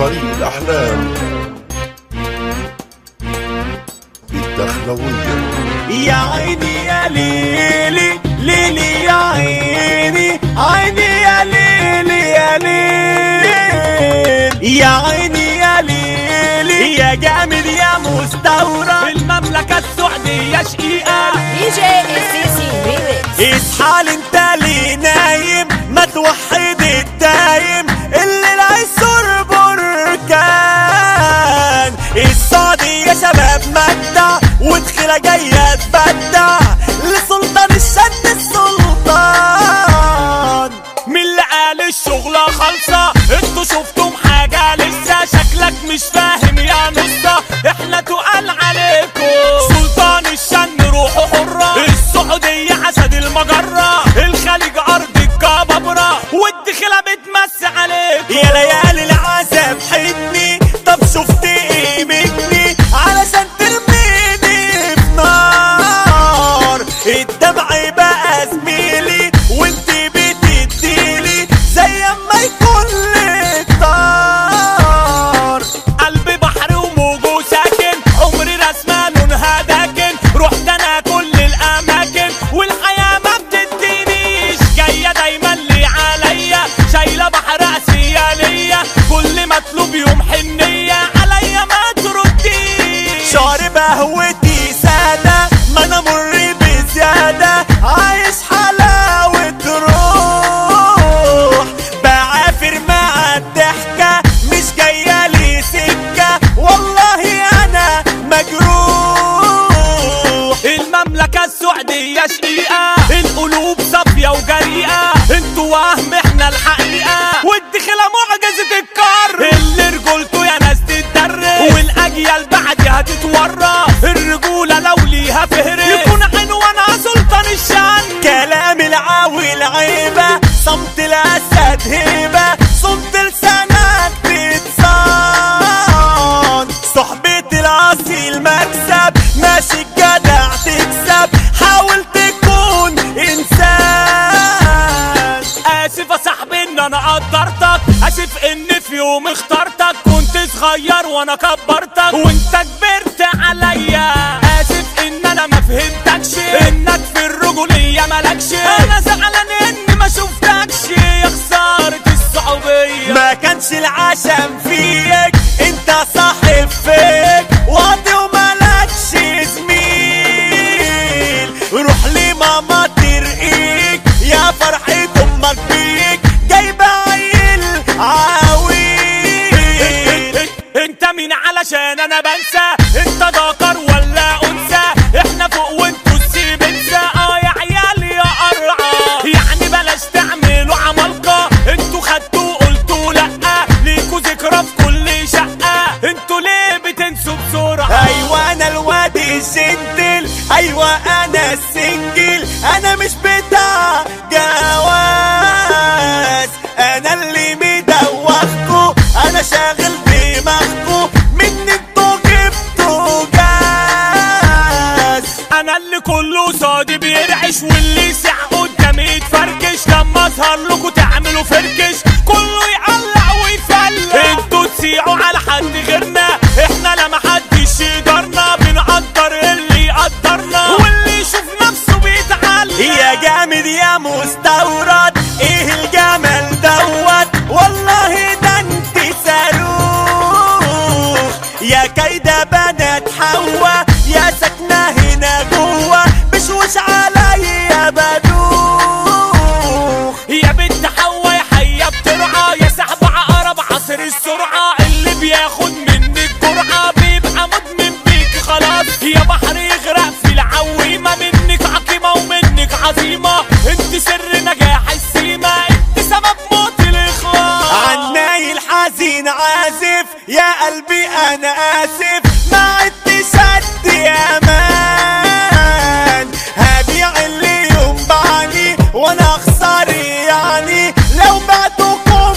طريق الأحلام الدخلوية يا عيني يا ليلي ليلي يا عيني عيني يا ليلي يا ليل يا عيني يا ليلي يا جامد يا مستورد المملكة السعودية شقيقة دي جي السيسي ريميكس اصحى انت ليه نايم ما توحد الدايم اللي العسر بركان السعودية شباب مدع ودخلة جاية تبدع لسلطان الشن السلطان من اللي قال الشغلة خالصة انتوا شفتم حاجة لسه شكلك مش فاهم يا نصة احنا تقال عليكم سلطان الشن روحه حرة السعودية عسد المجرة الخليج أرض الجبابرة والدخلة بتمس عليكم يا ليالي العذاب حني طب شفت ايه مني علشان ترميني في نار الدمع بقى زميلي وانت بتديلي زي ما يكون لك طار قلبي بحر وموجه ساكن عمري رسمة لونها داكن رحت انا كل الاماكن والحياة ما بتدينيش جاية دايما لي عليا شايلة بحر اسية ليا كل مطلوب يوم حنية عليا ما ترديش شعري بهوتي سادة ما انا مر بزيادة عايش حلاوة روح بعافر مع الضحكة مش جاية لي سكة والله انا مجروح المملكة السعودية شقيقة القلوب صافية وجريئة انتوا وهم احنا الحقيقة والدخلة معجزة الكر اللي رجولته يا ناس تتدرب والاجيال بعدي هتتورث الرجولة لو ليها فهرس يكون عنوانها سلطان الشان كلام العاوي العيبة صمت الاسد هيبة صمت لسانك تتصان صحبة الاصيل مكسب ماشي الجدع تكسب حاول تكون انسان اسف يا صاحبي ان انا قدرتك اسف ان في يوم اخترتك كنت صغير وانا كبرتك وانت كبرت عليا اسف ان انا ما فهمتكش انك في الرجولية مالكش انا زعلان اني ما شفتكش يا خسارة الصعوبية ما كانش العشم فيك انت صاحب فيك واطي ومالكش زميل روح لي ماما ترقيك يا فرحة امك بيك جايبة عيل عاويل انت مين علشان انا بنسى انت ذكر ولا انثى احنا فوق وانتوا السيب انسى اه يا عيال يا قرعه يعني بلاش تعملوا عمالقه انتوا خدتوا قلتوا لا ليكوا ذكرى في كل شقه انتوا ليه بتنسوا بسرعه ايوه انا الواد الجنتل ايوه انا السنجل انا مش بتاع جواز انا اللي مدوخكو انا شاغل دماغكو من انتوا جبتوا جاز انا اللي كله صادي بيرعش واللي سع قدامي يتفركش لما اظهر لكم تعملوا فركش كله يقلع ويفلق انتوا تسيعوا على حد غيرنا احنا لما حدش يقدرنا بنقدر اللي يقدرنا واللي يشوف نفسه بيتعلق يا جامد يا مستورد ايه الجمال دوت والله ده انت صاروخ يا كيدة بنات حوا يا ساكنة هنا جوا بشوش عليا بدوخ يا بنت حوا يا حية بترعى يا سحب عقرب عصر السرعة اللي بياخد منك جرعة بيبقى مدمن بيك خلاص يا بحر يغرق في العويمة منك عقيمة ومنك عظيمة انت سر نجاح السيمة انت سبب موت الاخلاص عناي الحزين عازف يا قلبي انا اسف ما عدتش قد يا مان هبيع اللي ينبعني وانا اخسر يعني لو بعتكم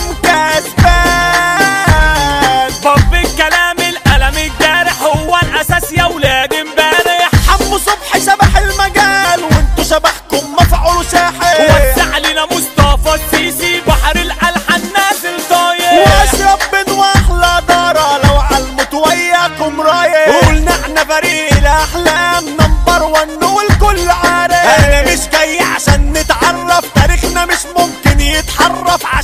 كسبان باب الكلام القلم الجارح هو الاساس يا ولاد امبارح حمو صبحي شبح المجال وانتوا شبحكم مفعول شاحن وسع لنا مصطفى السيسي بحر الالحان نازل طاير واشرب من واحلى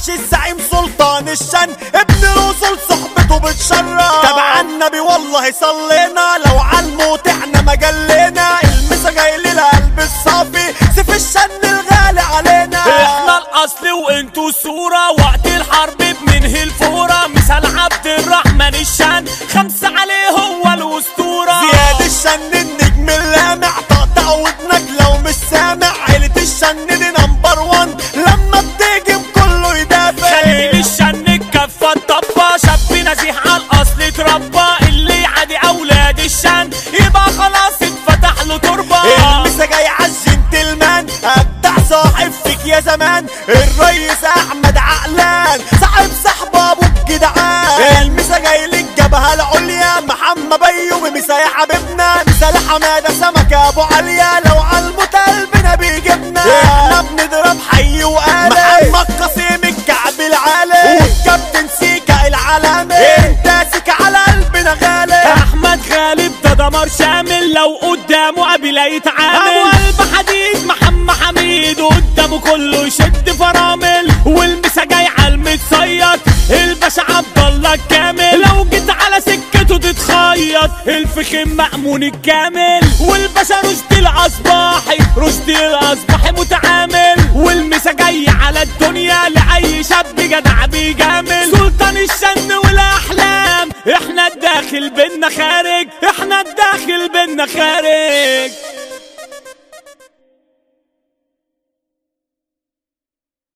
عاش الزعيم سلطان الشن ابن رسل صحبته بتشرف تبع النبي والله صلينا لو عالموت احنا ما جلينا المسا جاي للقلب الصافي سيف الشن الغالي علينا احنا الاصل وانتوا الصورة وقت الحرب بننهي الفورة مثال عبد الرحمن الشان خمسة عليه هو الاسطورة زياد الشن النجم اللامع تقطع ودنك لو مش سامع عيلة الشن دي نمبر وان لما بتهجم كله يدافع خليل الشن الكفة الطبة شاب نزيح على الاصل اتربى اللي عادي اولاد الشن يبقى خلاص اتفتح له تربة المسا جاي عالجنتلمان ابدع صاحب فيك يا زمان الريس احمد عقلان صاحب صاحبه ابو الجدعان المسا جاي للجبهه العليا محمد بيومي مسا يا حبيبنا مسا لحماده سمك ابو عليا لو عالموت قلبنا بيجيبنا احنا بنضرب حي وقالب محمد قاسم الكعب العالي والكابتن سيكا العالمي انت سيكا على قلبنا غالي احمد غالب ده دمر شامل لو قدامه قبل يتعامل ابو قلب حديد محمد حميد قدامه كله يشد فرامل والمسا جاي على المتصيد الباشا عبد الله الكامل لو جيت على سكته تتخيط الفخم مأمون الكامل والباشا رشدي الاصباحي رشدي الاصباحي متعامل والمسا جاي على الدنيا لاي شاب جدع بيجامل سلطان الشن والاحلام احنا الداخل بينا خارج احنا الداخل بينا خارج